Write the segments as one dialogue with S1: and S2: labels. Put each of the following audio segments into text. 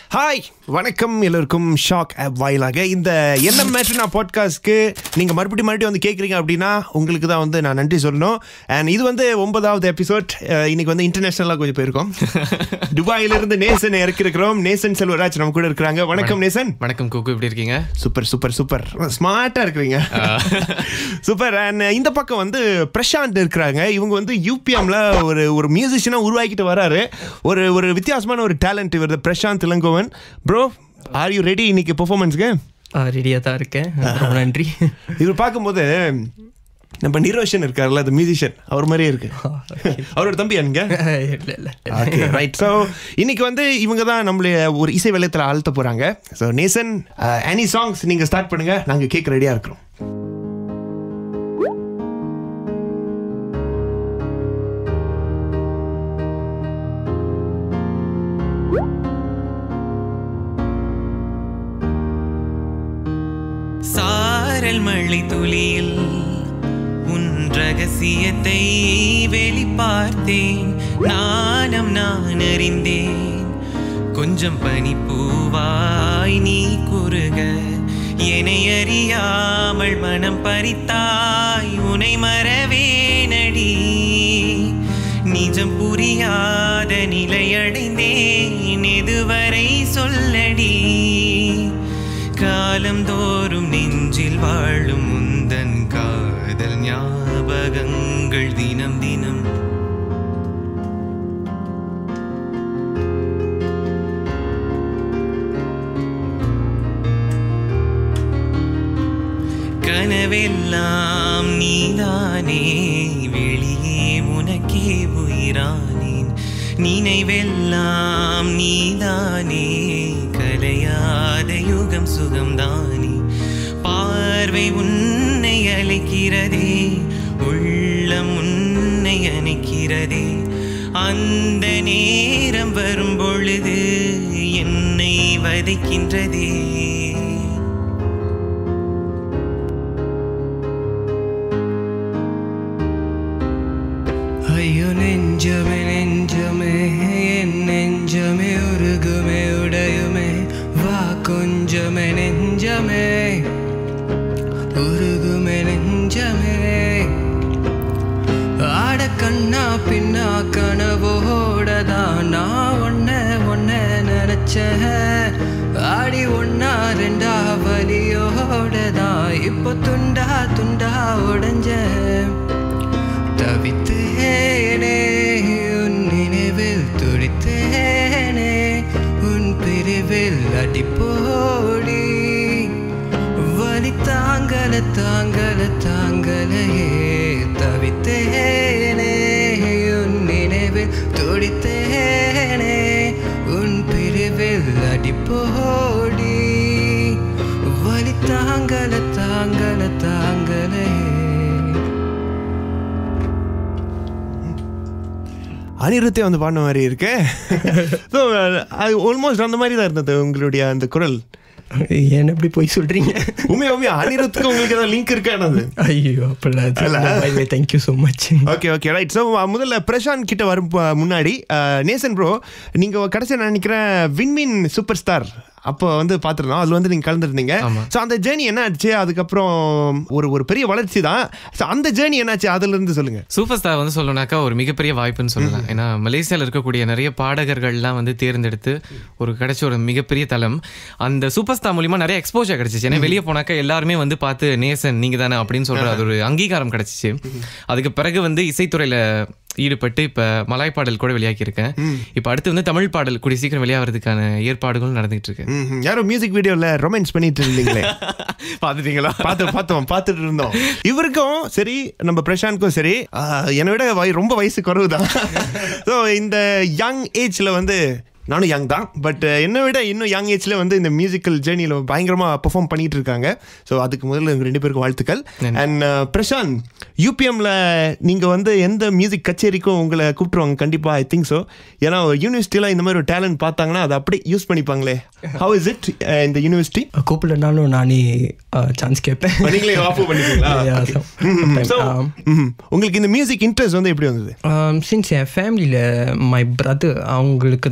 S1: Hi வணக்கம் எல்லோருக்கும் shock app வாயிலாக இந்த என்ன மேட்ரு நான் பாட்காஸ்ட்க்கு நீங்கள் மறுபடியும் மறுபடியும் வந்து கேட்குறீங்க அப்படின்னா உங்களுக்கு தான் வந்து நான் நன்றி சொல்லணும் அண்ட் இது வந்து ஒன்பதாவது எபிசோட் இன்னைக்கு வந்து இன்டர்நேஷனலாக கொஞ்சம் போயிருக்கோம் துபாயிலிருந்து நேசன் இறக்கிருக்கிறோம் நேசன் செல்வராஜ் நம்ம கூட இருக்கிறாங்க வணக்கம் நேசன்
S2: வணக்கம் குக்கு எப்படி இருக்கீங்க
S1: சூப்பர் சூப்பர் சூப்பர் ஸ்மார்ட்டாக இருக்கிறீங்க சூப்பர் அண்ட் இந்த பக்கம் வந்து பிரசாந்த் இருக்கிறாங்க இவங்க வந்து யூபிஎம்ல ஒரு ஒரு மியூசிஷியனாக உருவாக்கிட்டு வராரு ஒரு ஒரு வித்தியாசமான ஒரு டேலண்ட் இவர் Prashanth Ilangovan bro are you ready இன்னைக்கு பெர்ஃபார்மன்ஸ்க்கு
S3: ரெடியாக தான் இருக்கேன் ரொம்ப நன்றி
S1: இவர் பார்க்கும்போது நம்ம நிரோஷன் இருக்கார்ல அந்த மியூசிஷியன் அவர் மாதிரியே இருக்கு அவரோட தம்பி அங்க
S3: இல்லை இல்லை
S1: ஓகே ரைட் ஸோ இன்னைக்கு வந்து இவங்க தான் நம்மளுடைய ஒரு இசை வலயத்தில் அழுத்த போகிறாங்க ஸோ நேசன் எனி சாங்ஸ் நீங்கள் ஸ்டார்ட் பண்ணுங்க நாங்கள் கேட்க ரெடியாக இருக்கிறோம்
S4: சாரல் மழை துளியில் உன் ரகசியத்தை வெளிப்பார்த்தேன் நாணம் நான் அறிந்தேன் கொஞ்சம் பனிப்பூவாய் நீ குறுக என்னை அறியாமல் மனம் பறித்தாய் உனை மறவேனடி நிஜம் புரியாத நிலையடைந்தேன் எதுவரை சொல்லடி காலந்தோறும் நெஞ்சில் வாழும் முந்தன் காதல் ஞாபகங்கள் தினம் தினம் கனவெல்லாம் நீதானே வெளியே உனக்கே உயிரானேன் நினைவெல்லாம் நீதானே கலையாத யுகம் சுகம்தானே பார்வை உன்னை அழைக்கிறதே உள்ளம் உன்னை அணைக்கிறதே அந்த நேரம் வரும் பொழுது என்னை வதைக்கின்றதே
S3: ஐயோ நெஞ்சமே நெஞ்சமே என் நெஞ்சமே உருகுமே உடையுமே வா கொஞ்சமே நெஞ்சமே உருகுமே நெஞ்சமே ஆட கண்ணா பின்னா கனவோடதான் நான் ஒன்ன ஒன்ன நினைச்சேன் ஆடி ஒன்னா ரெண்டா வலியோடதான் இப்போ துண்டா துண்டா உடைஞ்சேன் தவித்தேனே உன் நினைவில் துடித்தேனே உன் பிரிவில் அடிப்போடி வலி தாங்கல தாங்கல தாங்கலையே தவித்தேனே உன் நினைவில் துடித்தேனே உன் பிரிவில் அடிப்போடி வலி தாங்கல தாங்கல தாங்கலையே
S1: அனிருத்தே வந்து பாடின மாதிரி இருக்கு ஸோ அது ஆல்மோஸ்ட் அந்த மாதிரி தான் இருந்தது உங்களுடைய அந்த குரல்
S3: என்ன எப்படி போய் சொல்றீங்க
S1: உண்மையா உண்மையா அனிருத்துக்கு உங்களுக்கு ஏதாவது லிங்க் இருக்கானது
S3: ஐயோ அப்படிலாம் thank you so much
S1: okay okay right so முதல்ல பிரசாந்த் கிட்ட வரும் ப- முன்னாடி அஹ், நேசன் ப்ரோ நீங்கள் கடைசியாக நான் நினைக்கிறேன் விண்மீன் சூப்பர் ஸ்டார் அப்போ வந்து பார்த்துருந்தோம் அதில் வந்து நீங்கள் கலந்துருந்தீங்க
S2: ஆமா.
S1: ஸோ அந்த ஜேர்னி என்ன ஆச்சு அதுக்கப்புறம் ஒரு ஒரு பெரிய வளர்ச்சி தான் ஸோ அந்த ஜேர்னி என்னாச்சு அதுலேருந்து சொல்லுங்கள்
S2: சூப்பர் ஸ்டார் வந்து சொல்லணும்னாக்கா ஒரு மிகப்பெரிய வாய்ப்புன்னு சொல்லலாம் ஏன்னா மலேசியாவில் இருக்கக்கூடிய நிறைய பாடகர்கள்லாம் வந்து தேர்ந்தெடுத்து ஒரு கிடைச்ச ஒரு மிகப்பெரிய தளம் அந்த சூப்பர் ஸ்டார் மூலியமா நிறைய எக்ஸ்போஜர் கிடைச்சிச்சு ஏன்னா வெளியே போனாக்கா எல்லாருமே வந்து பார்த்து நேசன் நீங்க தானே அப்படின்னு சொல்ற அது ஒரு அங்கீகாரம் கிடைச்சிச்சு அதுக்கு பிறகு வந்து இசைத்துறையில ஈடுபட்டு இப்ப மலாய் பாடல் கூட வெளியாக்கியிருக்கேன் இப்ப அடுத்து வந்து தமிழ் பாடல் கூடிய சீக்கிரம் வெளியாகிறதுக்கான ஏற்பாடுகளும் நடந்துட்டு இருக்கு
S1: ம்ஹும். யாரோ மியூசிக் வீடியோவில் ரொமான்ஸ் பண்ணிட்டு இருந்தீங்களே
S2: பாத்துட்டீங்களா
S1: பார்த்து பார்த்தோம் பார்த்துட்டு இருந்தோம் இவருக்கும் சரி நம்ம பிரசாந்த்க்கும் சரி ஆஹ், என்னை விட வய- ரொம்ப வயசு குறைவு தான் ஸோ இந்த யங் ஏஜ்ல வந்து நானும் யங் தான் பட் என்னை விட இன்னும் யங் ஏஜ்ல வந்து இந்த மியூசிக்கல் ஜேர்னியில் பயங்கரமாக பெர்ஃபார்ம் பண்ணிட்டு இருக்காங்க ஸோ அதுக்கு முதல்ல எங்க ரெண்டு பேருக்கும் வாழ்த்துக்கள் அண்ட் பிரசாந்த் யூபிஎம்ல நீங்கள் வந்து எந்த மியூசிக் கச்சேரிக்கும் உங்களை கூப்பிட்டுருவாங்க கண்டிப்பாக ஐ திங்க் ஸோ ஏன்னா யூனிவர்சிட்டியில் இந்த மாதிரி ஒரு டேலண்ட் பார்த்தாங்கன்னா அதை அப்படியே யூஸ் பண்ணிப்பாங்களே ஹவ் இஸ் இட் இந்த யூனிவர்சிட்டி
S3: கூப்பிடனாலும் நானே சான்ஸ் கேட்பேன்
S1: நீங்களே ஆஃபர் பண்ணிப்பீங்களா
S3: Yeah,
S1: Okay.
S3: so-
S1: ம்ஹும்.
S3: sometime,
S1: So,
S3: um,
S1: ம்ஹும். உங்களுக்கு இந்த மியூசிக் இன்ட்ரெஸ்ட் வந்து எப்படி வந்தது
S3: சின்ஸ் என் ஃபேமிலியில் மை பிரதர் அவங்களுக்கு தான் ஃபர்ஸ்ட்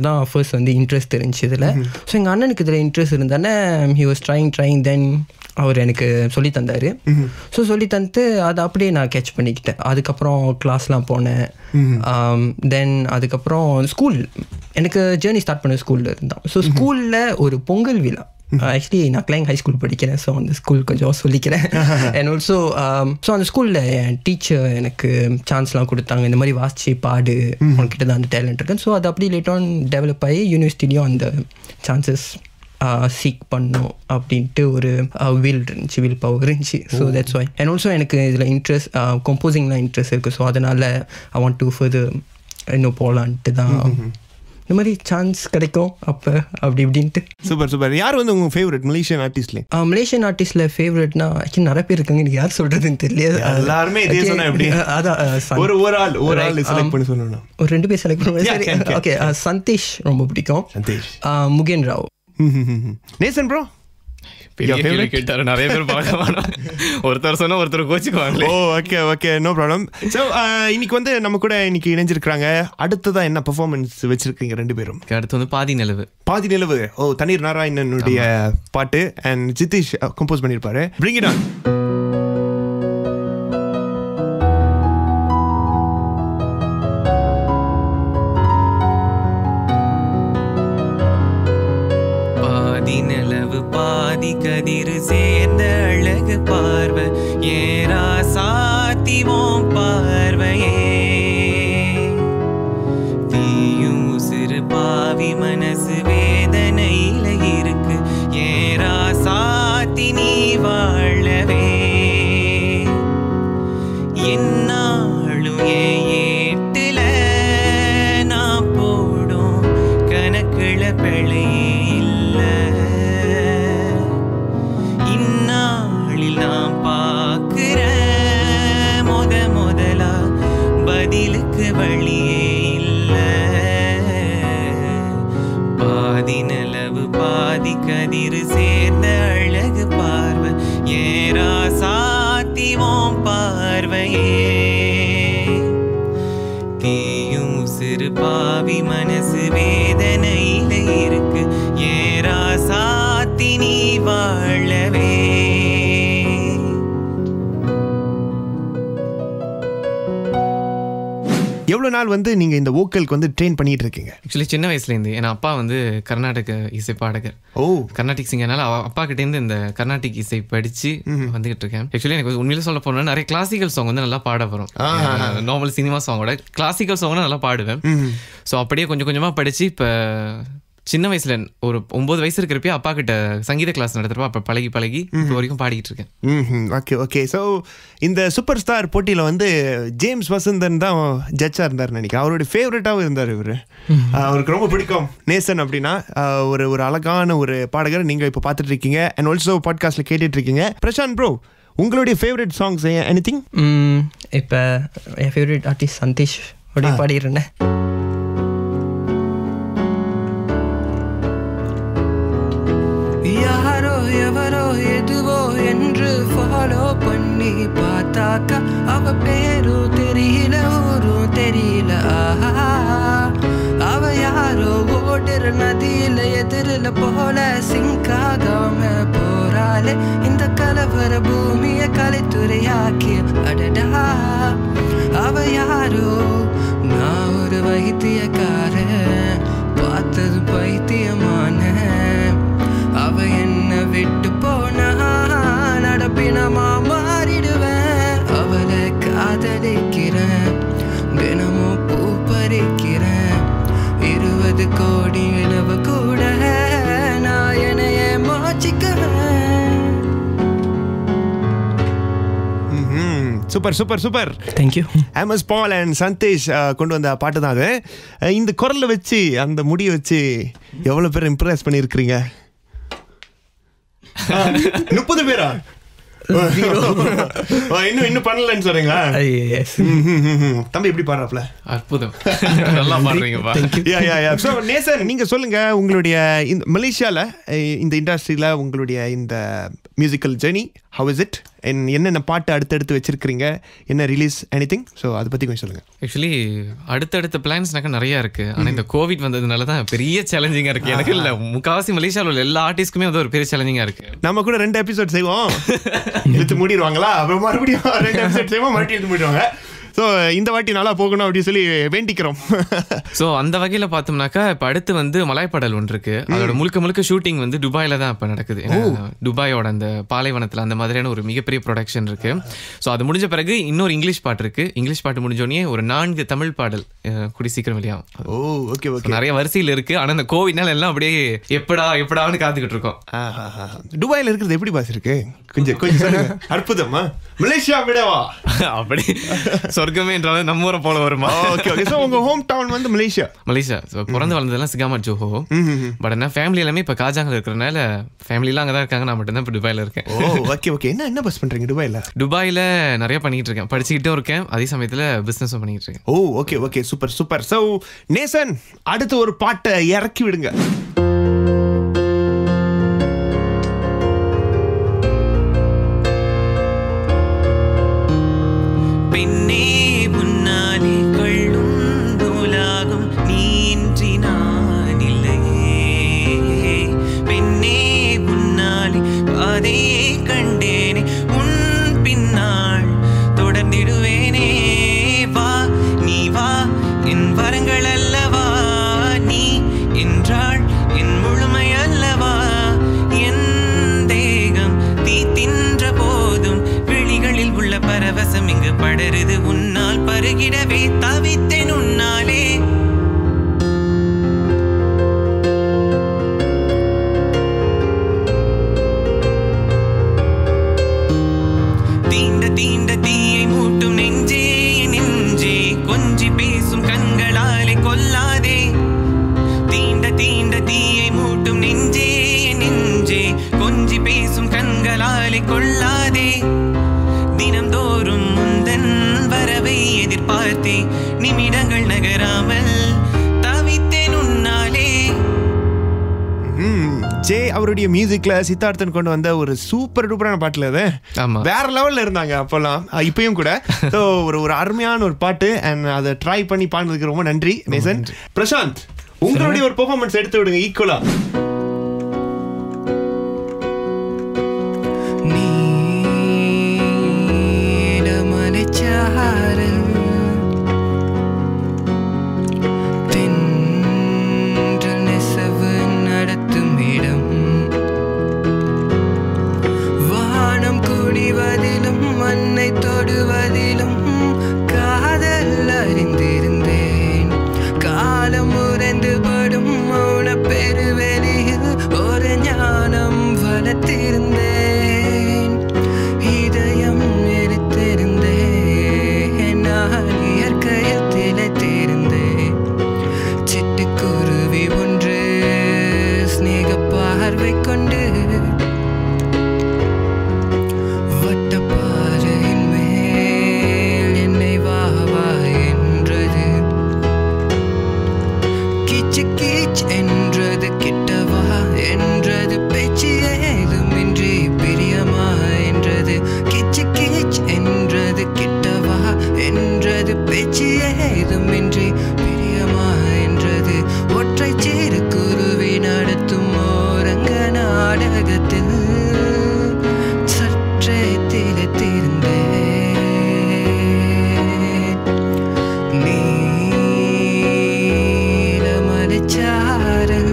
S3: ஃபர்ஸ்ட் வந்து இன்ட்ரெஸ்ட் இருந்துச்சு இதில் ஸோ எங்கள் அண்ணனுக்கு இதில் இன்ட்ரெஸ்ட் இருந்தானே he was trying trying then அவர் எனக்கு சொல்லி தந்தார் ஸோ சொல்லி தந்துட்டு அதை அப்படியே நான் கேட்ச் பண்ணிக்கிட்டேன் அதுக்கப்புறம் கிளாஸ்லாம் போனேன் தென் அதுக்கப்புறம் ஸ்கூல் எனக்கு ஜேர்னி ஸ்டார்ட் பண்ண ஸ்கூலில் இருந்தான் ஸோ ஸ்கூலில் ஒரு பொங்கல் விழா ஆக்சுவலி நான் கிளைங் ஹை ஸ்கூல் படிக்கிறேன் ஸோ அந்த ஸ்கூல் கொஞ்சம் சொல்லிக்கிறேன் அண்ட் ஆல்சோ ஸோ அந்த ஸ்கூலில் என் டீச்சர் எனக்கு சான்ஸ்லாம் கொடுத்தாங்க இந்த மாதிரி வாசிச்சு பாடு உனக்கிட்ட தான் அந்த டேலண்ட் இருக்குன்னு ஸோ அது அப்படி லேட் ஆன் டெவலப் ஆகி யூனிவர்சிட்டிலையும் அந்த சான்சஸ் சீக் பண்ணும் அப்படின்ட்டு ஒரு வில் இருந்துச்சு வில் பவர் இருந்துச்சு so that's why and also எனக்கு இதில் இன்ட்ரெஸ்ட் கம்போசிங்லாம் இன்ட்ரெஸ்ட் இருக்குது ஸோ அதனால் ஐ வாண்ட் டு ஃபர்தர் இன்னும் போகலான்ட்டு தான் இந்த மாதிரி சான்ஸ் கிடைக்கும் அப்போ அப்படி இப்படின்ட்டு
S1: சூப்பர் சூப்பர் யார் வந்து உங்க ஃபேவரட் மலேசியன் ஆர்டிஸ்ட்ல
S3: மலேசியன் ஆர்டிஸ்ட்ல ஃபேவரட்னா ஆக்சுவலி நிறைய பேர் இருக்காங்க எனக்கு யார் சொல்றதுன்னு தெரியல
S1: எல்லாருமே இதே
S3: Okay,
S1: சொன்னா எப்படி?
S3: அதான் அஹ், சந்த்-
S1: ஒரு ஒரு ஆள் ஒரு ஆள்
S3: Right,
S1: செலக்ட்
S3: um,
S1: பண்ணி சொல்லணும்
S3: ஒரு ரெண்டு பேர் செலக்ட்
S1: Yeah, can,
S3: பண்ணுவேன்
S1: can.
S3: ஓகே சந்தீஷ் ரொம்ப பிடிக்கும்
S1: சந்தேஷ்
S3: அஹ், முகேன் ராவ்
S1: நேசன் ப்ரோ
S2: பெரிய
S1: Your
S2: கேள்வி
S1: favorite?
S2: கேட்டாரு நிறைய பேர் பழக்கமான ஒருத்தர் சொன்னா ஒருத்தர் கோச்சிக்குவாங்களே
S1: oh okay okay no problem so இன்னைக்கு வந்து நம்ம கூட இன்னைக்கு இணைஞ்சிருக்கிறாங்க அடுத்ததா என்ன பெர்ஃபார்மன்ஸ் வச்சிருக்கீங்க ரெண்டு பேரும்
S2: அடுத்து வந்து பாதி நிலவு
S1: பாதி நிலவு ஓ தண்ணீர் நாராயணனுடைய பாட்டு அண்ட் ஜிதீஷ் கம்போஸ் பண்ணியிருப்பாரு பிரிங் இட் ஆன்
S4: பாதி நிலவு பாதி கதிர் சேர்ந்த அழகு பார்வை ஏரா சாத்திவோம் பார்வையே தீயும் சிறு பாவி மனசு வேதனையில இருக்கு ஏரா சாத்தி நீ வாழவே என்னாலும் என் ஏட்டுல நான் போடும் கணக்குல பிழையே இல்ல இந்நாளில் நான் பார்க்கிற முத முதலா பதிலுக்கு வழியே இல்ல பாதி நிலவு பாதி கதிர் சேர்ந்த அழகு பார்வை ஏரா சாத்திவோம் பார்வையே தீயும் சிறு பாவி மனசு வேதனையில இருக்கு ஏரா சாத்தி நீ வாழவே
S1: எவ்வளவு நாள் வந்து நீங்க இந்த வோக்கலுக்கு வந்து ட்ரெயின் பண்ணிட்டு இருக்கீங்க
S2: ஆக்சுவலி சின்ன வயசுலேருந்து என் அப்பா வந்து கர்நாடக இசை பாடகர்
S1: ஓ
S2: கர்நாடிக் சிங்கர்னால அவ- அப்பா கிட்டேருந்து இந்த கர்நாடிக் இசை படிச்சு வந்துகிட்டு இருக்கேன் ஆக்சுவலி எனக்கு உண்மையில சொல்ல போனா நிறைய கிளாசிக்கல் சாங் வந்து நல்லா பாட வரும் நார்மல் சினிமா சாங்கோட கிளாசிக்கல் சாங் நல்லா பாடுவேன் ஸோ அப்படியே கொஞ்சம் கொஞ்சமா படிச்சு இப்போ சின்ன வயசுல ஒரு ஒன்பது வயசு இருக்கிறப்பயே அப்பா கிட்ட சங்கீத கிளாஸ் நடத்துறப்ப அப்போ பழகி பழகி இப்போ வரைக்கும் பாடிக்கிட்டு இருக்கேன்
S1: ம் ஓகே ஓகே ஸோ இந்த சூப்பர் ஸ்டார் போட்டியில் வந்து ஜேம்ஸ் வசந்தன் தான் ஜட்ஜாக இருந்தார் நினைக்கிறேன் அவருடைய ஃபேவரட்டாகவும் இருந்தார் இவர் அவருக்கு ரொம்ப பிடிக்கும் நேசன் அப்படின்னா ஆஹ், ஒரு ஒரு அழகான ஒரு பாடகர் நீங்கள் இப்போ பார்த்துட்டு இருக்கீங்க அண்ட் ஆல்சோ பாட்காஸ்ட்டில் கேட்டுட்டு இருக்கீங்க பிரசாந்த் ப்ரோ உங்களுடைய ஃபேவரட் சாங்ஸ் எனி திங்
S3: இப்போ என் ஃபேவரட் ஆர்டிஸ்ட் சந்தீஷ் அப்படியே பாடிடுறேன் யாரோ எவரோ எதுவோ என்று ஃபாலோ பண்ணி பார்த்தாக்கா அவ பேரும் தெரியல ஊரும் தெரியல ஆஹா அவ யாரோ ஓடுற நதியில எதிரில போல சிங்காகாம போறாளே இந்த கலவர பூமிய கலைத்துறையாக்கி அடடா அவ யாரோ நான் ஒரு வைத்தியக்காரன் பார்த்தது பைத்தியமான அவ என்ன விட்டு போனா நடப்பினமா மாறிடுவேன் அவளை காதலிக்கிறேன் தினமும் பூ பறிக்கிறேன் இருபது கோடி இளவ கூட நான் என்னைய மாச்சிக்கிறேன்
S1: super super super
S3: thank you
S1: MS Paul and Sandesh அஹ், கொண்டு வந்த பாட்டு தான் அது அஹ், இந்த குரலை வச்சு அந்த முடியை வச்சு எவ்வளோ பேர் இம்ப்ரெஸ் பண்ணியிருக்கிறீங்க முப்பது பேரா ஆ, இன்னும் இன்னும் பண்ணலன்னு சொல்றீங்களா
S3: எஸ்
S1: ம், ம், ம், ம். தம்பி எப்படி பாடுறாப்ல
S2: அற்புதம் நல்லா பாடுறீங்கப்பா
S1: யா யா யா ஸோ நேசன் நீங்க சொல்லுங்க உங்களுடைய இந்த மலேசியால அஹ், இந்த இண்டஸ்ட்ரியில உங்களுடைய இந்த musical journey how is it and என்னென்ன பாட்டு அடுத்தடுத்து வச்சிருக்கிறீங்க என்ன ரிலீஸ் எனி திங் ஸோ அதை பற்றி கொஞ்சம் சொல்லுங்கள்
S2: ஆக்சுவலி அடுத்தடுத்த பிளான்ஸ்னாக்க நிறைய இருக்கு ஆனா இந்த கோவிட் வந்ததுனால தான் பெரிய சேலஞ்சிங்கா இருக்கு எனக்கு இல்ல முக்காவாசி மலேசியாவில் உள்ள எல்லா ஆர்டிஸ்ட்டுக்குமே வந்து ஒரு பெரிய சேலஞ்சிங்கா இருக்கு
S1: நம்ம கூட ரெண்டு எபிசோட் செய்வோம் இழுத்து மூடிடுவாங்களா அப்புறம் மறுபடியும் ரெண்டு எபிசோட் செய்வோம் மறுபடியும் இழுத்து மூடிடுவாங்க ஸோ இந்த வாட்டி நல்லா போகணும் அப்படின்னு சொல்லி வேண்டிக்கிறோம்
S2: ஸோ அந்த வகையில் பார்த்தோம்னாக்கா இப்போ அடுத்து வந்து மலாய்ப்பாடல் ஒன்று இருக்கு அதோட முழுக்க முழுக்க ஷூட்டிங் வந்து துபாயில் தான் இப்போ நடக்குது ஏன்னா, துபாயோட அந்த பாலைவனத்தில் அந்த மாதிரியான ஒரு மிகப்பெரிய ப்ரொடக்ஷன் இருக்கு ஸோ அது முடிஞ்ச பிறகு இன்னொரு இங்கிலீஷ் பாட்டு இருக்கு இங்கிலீஷ் பாட்டு முடிஞ்சோடனே ஒரு நான்கு தமிழ் பாடல் அஹ், கூடி சீக்கிரம் வெளியாகும் அது
S1: ஓ ஓகே ஓகே
S2: நிறைய வரிசையில் இருக்கு ஆனா இந்த கோவிட்னால எல்லாம் அப்படியே எப்படா எப்படான்னு காத்துக்கிட்டு இருக்கோம்
S1: துபாயில் இருக்கிறது எப்படி பாஸ் இருக்கு கொஞ்சம் கொஞ்சம் சொல்லுங்க அற்புதமா மலேசியா விடவா
S2: அப்படி சொர்க்கமே என்றாலும் நம்ம ஊரை போல வருமா
S1: ஓகே ஓகே ஸோ உங்க ஹோம் டவுன் வந்து மலேசியா
S2: மலேசியா ஸோ பிறந்து வளர்ந்ததெல்லாம் சிகாமா ஜோஹோ பட் என்ன ஃபேமிலி எல்லாமே இப்போ காஜாங்கில் இருக்கிறனால ஃபேமிலிலாம் அங்கே தான் இருக்காங்க நான் மட்டும்தான் இப்போ துபாயில் இருக்கேன்
S1: ஓ ஓகே ஓகே என்ன என்ன பஸ் பண்றீங்க துபாயில்
S2: துபாயில் நிறைய பண்ணிட்டு இருக்கேன் படிச்சுக்கிட்டும் இருக்கேன் அதே சமயத்தில் பிஸ்னஸும் பண்ணிட்டு இருக்கேன்
S1: oh okay okay super super so Nesan அடுத்து ஒரு பாட்டை இறக்கி விடுங்க
S4: பெண்ணே முன்னாலே கொள்ளும் நூலாகும் நீன்றி நான் இல்லையே பெண்ணே முன்னாலே பாதையே கண்டேனே உன் பின்னால் தொடர்ந்திடுவேனே வா நீ வா என் வரங்கள் அல்லவா நீ என்றாள் என் முழுமை அல்லவா என் தேகம் தீ தின்ற போதும் விழிகளில் உள்ள பரவசம் இங்கு படருது உன்னால் பருகிடவே தவித்தேன் உன்னாலே தீண்ட தீண்ட தீயை மூட்டும் நெஞ்சே என் நெஞ்சே கொஞ்சி பேசும் கண்களாலே கொல்லாதே தீண்ட தீண்ட தீயை மூட்டும் நெஞ்சே என் நெஞ்சே கொஞ்சி பேசும் கண்களாலே கொள்ளாதே தினம்தோறும் முந்தன் வரவை எதிர்பார்த்தே நிமிடங்கள் நகராமல் தவித்தேன் உன்னாலே
S1: ம் ஜே அவருடைய மியூசிக்ல சித்தார்த்தன் கொண்டு வந்த ஒரு சூப்பர் டூப்பரான பாட்டுல அது
S2: ஆமா.
S1: வேற லெவல்ல இருந்தாங்க அப்போல்லாம் அஹ், இப்பயும் கூட ஸோ ஒரு ஒரு அருமையான ஒரு பாட்டு அண்ட் அதை ட்ரை பண்ணி பாடுனதுக்கு ரொம்ப நன்றி நேசன் பிரசாந்த் உங்களுடைய ஒரு பெர்ஃபார்மன்ஸ் எடுத்து விடுங்க ஈக்குவலா
S4: நீலமலைச்சாரல் தென்றல் நெசவு நடத்தும் இடம் வானம் குடிவதிலும் மண்ணை தொடுவதிலும் காதல் அறிந்திருந்தேன் காலம் உறைந்து படும் மௌன பெருவெளியில் ஒரு ஞானம் வளர்த்திருந்தேன் இதயம் எரித்திருந்தேன் நான் இயற்கையில் திளைத்திருந்தேன் சிட்டுக்குருவி ஒன்று ஸ்நேக பார்வை கொண்டு வட்டப்பாறையின் மேல் என்னை வா வா என்றது கீச்சு கீச் என்றது கிட்டவா என்றது பேச்சு ஏதுமின்றி பிரியமா என்றது கீச்சு கீச் என்றது கிட்டவா என்றது பேச்சு ஏதுமின்றி பிரியமா என்றது ஒற்றை சிறு குருவி நடத்தும் ஓரங்க நாடகத்தில் சற்றே திளைத்திருந்தேன் நீலமலைச்சாரல்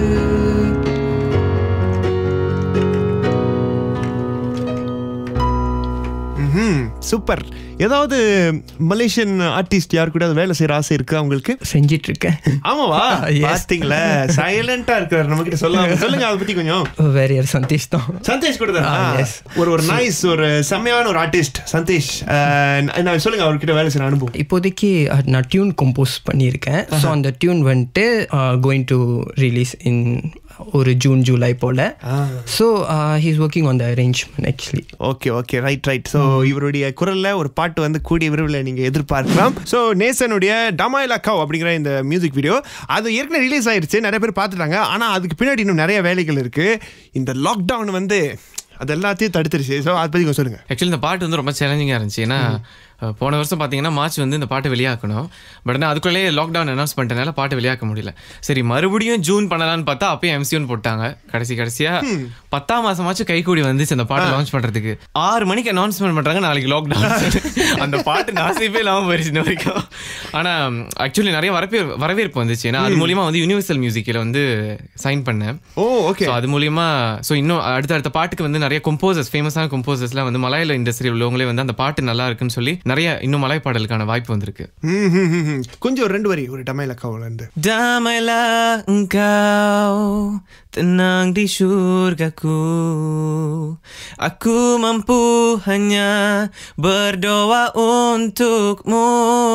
S1: ம் சூப்பர் ஏதாவது மலேசியன் ஆர்டிஸ்ட் யார் கூட வேலை செய்யற ஆசை இருக்கு அவங்களுக்கு
S3: செஞ்சிட்டு இருக்கேன்
S1: ஆமாவா
S3: Yes.
S1: பாத்தீங்களா சைலண்டா இருக்காரு நம்ம கிட்ட சொல்லாம சொல்லுங்க அதை பத்தி கொஞ்சம்
S3: வேற யார் சந்தீஷ் தான்
S1: சந்தேஷ் கூட தான்.
S3: Ah,
S1: ஆ,
S3: yes.
S1: ஒரு ஒரு நைஸ் ஒரு செம்மையான ஒரு ஆர்டிஸ்ட் சந்தேஷ் அஹ், நான் சொல்லுங்க அவர்கிட்ட வேலை செய்யற அனுபவம்
S3: இப்போதைக்கு அஹ், நான் டியூன் கம்போஸ் பண்ணியிருக்கேன் ஸோ அந்த டியூன் வந்துட்டு கோயிங் டு ரிலீஸ் இன் ஒரு ஜூன் ஜூலை போல் so he's working on the arrangement actually
S1: okay okay right right so இவருடைய குரல்ல ஒரு பாட்டு வந்து கூடிய விரைவில் நீங்க எதிர்பார்க்கலாம் ஸோ நேசனுடைய டமாயிலா கவ் அப்படிங்கிற இந்த மியூசிக் வீடியோ அது ஏற்கனவே ரிலீஸ் ஆயிருச்சு நிறைய பேர் பார்த்துட்டாங்க ஆனா அதுக்கு பின்னாடி இன்னும் நிறைய வேலைகள் இருக்கு இந்த லாக்டவுன் வந்து அது எல்லாத்தையும் தடுத்துருச்சு ஸோ அதை பற்றி கொஞ்சம் சொல்லுங்க
S2: ஆக்சுவலி இந்த பாட்டு வந்து ரொம்ப சேலஞ்சிங்காக இருந்துச்சு ஏன்னா அஹ், போன வருஷம் பார்த்தீங்கன்னா மார்ச் வந்து இந்த பாட்டு வெளியாக்கணும் பட் ஆனால் அதுக்குள்ளேயே லாக்டவுன் அனௌன்ஸ் பண்ணிட்டனால பாட்டு வெளியாக்க முடியல சரி மறுபடியும் ஜூன் பண்ணலாம்னு பார்த்தா அப்பயும் எம்சியூன் போட்டாங்க கடைசி கடைசியாக பத்தாம் மாசமாச்சும் கைக்கூடி வந்துச்சு அந்த பாட்டை லான்ச் பண்ணுறதுக்கு ஆறு மணிக்கு அனௌன்ஸ்மெண்ட் பண்ணுறாங்க நாளைக்கு லாக்டவுன் அந்த பாட்டு நாசிப்பே இல்லாமல் போயிடுச்சு இன்ன வரைக்கும் ஆனால் ஆக்சுவலி நிறைய வரவேற்பு வரவேற்பு வந்துச்சு ஏன்னா அது மூலியமா வந்து யூனிவர்சல் மியூசிக்கில் வந்து சைன் பண்ணேன்
S1: ஓ ஓகே
S2: ஸோ அது மூலியமா ஸோ இன்னும் அடுத்த அடுத்த பாட்டுக்கு வந்து நிறைய கம்போசர்ஸ் ஃபேமஸான கம்போசர்ஸ்லாம் வந்து மலையாள இண்டஸ்ட்ரி உள்ளவங்களே வந்து அந்த பாட்டு நல்லா இருக்குன்னு சொல்லி நிறைய இன்னும் மலை பாடலுக்கான வாய்ப்பு வந்திருக்கு
S1: ம், ம், ம், ம். கொஞ்சம் ஒரு ரெண்டு வரி ஒரு டமைல கவுல இருந்து
S2: Damailah engkau tenang di surgaku Aku mampu hanya berdoa untukmu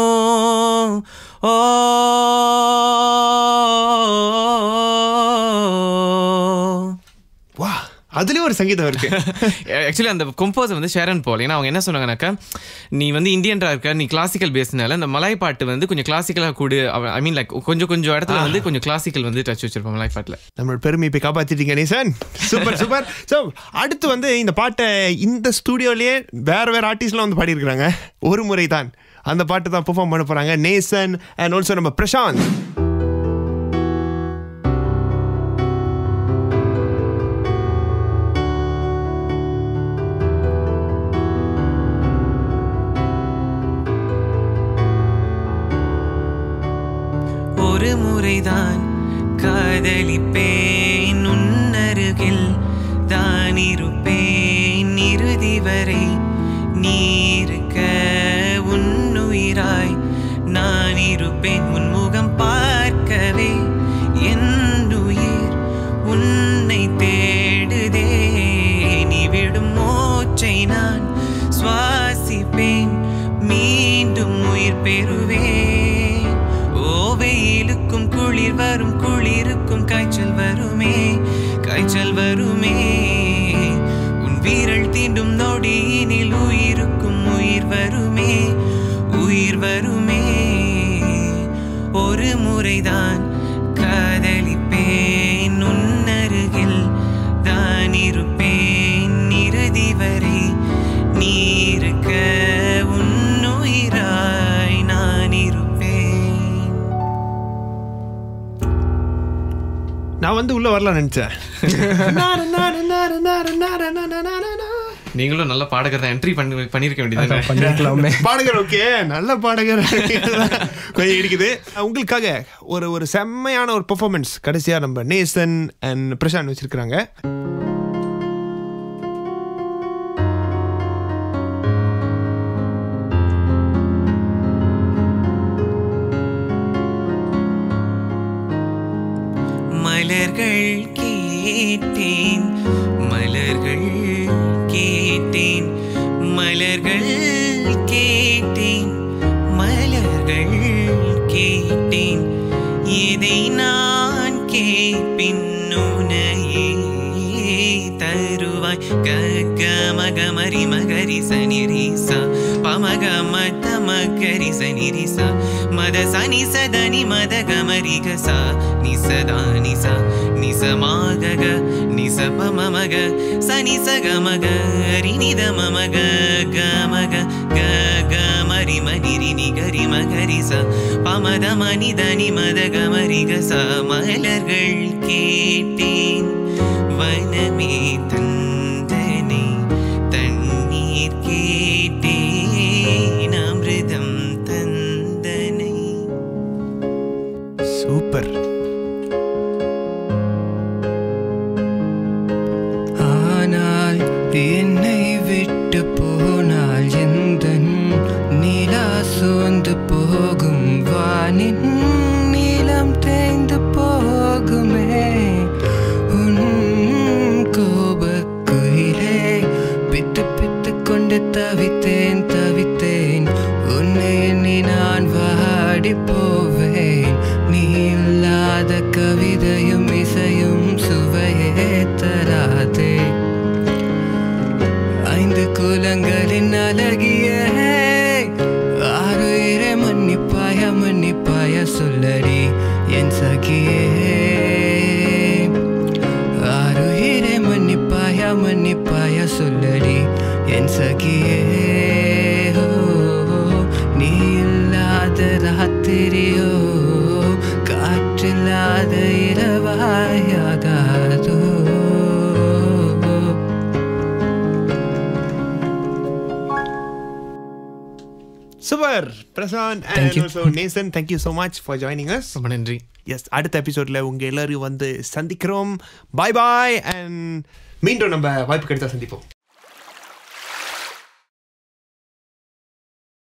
S2: Oh
S1: வா அதுலயும் ஒரு சங்கீதம் இருக்கு
S2: ஆக்சுவலி அந்த கம்போசர் வந்து ஷேரன் போல் ஏன்னா அவங்க என்ன சொன்னாங்கன்னாக்கா நீ வந்து இந்தியன்டா இருக்க நீ கிளாசிக்கல் பேஸ்னால இந்த மலாய் பாட்டு வந்து கொஞ்சம் கிளாசிக்கலாக கூடு ஐ மீன் லைக் கொஞ்சம் கொஞ்சம் இடத்துல வந்து கொஞ்சம் கிளாசிக்கல் வந்து டச் வச்சிருப்போம் மலாய் பாட்டில்
S1: நம்மளோட பெருமை இப்போ காப்பாத்திட்டீங்க நேசன் சூப்பர் சூப்பர் ஸோ அடுத்து வந்து இந்த பாட்டை இந்த ஸ்டூடியோலயே வேற வேற ஆர்டிஸ்ட்லாம் வந்து பாடியிருக்கிறாங்க ஒரு முறை தான் அந்த பாட்டு தான் பெர்ஃபார்ம் பண்ண போறாங்க நேசன் அண்ட் ஆல்சோ நம்ம பிரசாந்த்
S2: ஒரு முறைதான் காதலிப்பேன் உன்னருகில் தான் இருப்பேன் இறுதி வரை நீ இருக்க உன்னுயிராய் நான் இருப்பேன் உன் முகம் பார்க்கவே என் உயிர் உன்னை தேடுதே நீ விடும் மூச்சை நான் சுவாசிப்பேன் மீண்டும் உயிர் பெறுவேன் ஓ வெயிலுக்கும் குளிர் வரும் குளிருக்கும் காய்ச்சல் வருமே காய்ச்சல் வருமே உன் வீரல் தீண்டும் நொடியினில் உயிருக்கும் உயிர் வருமே உயிர் வருமே ஒரு முறைதான் காதலிப்பேன் உன்னருகில் தான் இருப்பேன் இறுதி வரை நீ இருக்க உன்னுயிராய் நான் இருப்பேன்
S1: நான் வந்து உள்ள வரலாம் நினைச்சேன்
S2: நீங்களும் நல்ல பாடகர் தான் என்ட்ரி பண்ணி பண்ணிருக்க வேண்டியது
S3: பண்ணிருக்கலாமே
S1: பாடகர் ஓகே நல்ல பாடகர் கொஞ்சம் இருக்குது உங்களுக்காக ஒரு ஒரு செம்மையான ஒரு பெர்ஃபார்மன்ஸ் கடைசியா நம்ம நேசன் அண்ட் பிரசாந்த் வச்சிருக்கிறாங்க
S2: மலர்கள் கேட்டேன் மலர்கள் கேட்டேன் மலர்கள் கேட்டேன் மலர்கள் கேட்டேன் எதை நான் கேட்பின் உனையே தருவாய் கக மக மரி மகரி சனிரிசா பமக மத மகரி சனிரிசா மத சனி சதனி மத கமரி கசா நிசதா நிசா நிசமாக நிச பமமக சனி சகமக ரினித மமக கமக க க மரி மனிரி நிகரி மகரி ச பமத மனிதனி மத கமரி கச மலர்கள் கேட்டேன் வனமே தந்தனை தண்ணீர் கேட்டேன் அமிர்தம் தந்தனை
S1: சூப்பர்
S4: ஆனால் என்னை விட்டு போனால் எந்த நிலா சோர்ந்து போகும் வானின் நீளம் தேய்ந்து போகுமே உன் கோபக்குயிலே பித்து பித்து கொண்டு தவித்தேன் தவித்தேன் உன்னை எண்ணி நான் வாடி போவேன் நீ இல்லாத கவிதையும் இசையும் சுவையே தராதே ஐந்து குலங்களின் அழகிய ஆறுயிரை மன்னிப்பாய மன்னிப்பாய சொல்லடி என் சகியே ஆறுயிரை மன்னிப்பாய மன்னிப்பாய சொல்லடி என் சகியே ஓ, நீ இல்லாத ராத்திரியோ காற்றில்லாத இரவாயாகாதோ
S1: super Prashanth
S3: Thank
S1: and
S3: you.
S1: Also Nesan thank you so much for joining us
S2: ரொம்ப நன்றி
S1: எஸ் அடுத்த எபிசோட்ல உங்க எல்லாரையும் வந்து சந்திக்கிறோம் பாய் பாய் அண்ட் மீண்டும் நம்ம வாய்ப்பு கிடைத்தா சந்திப்போம்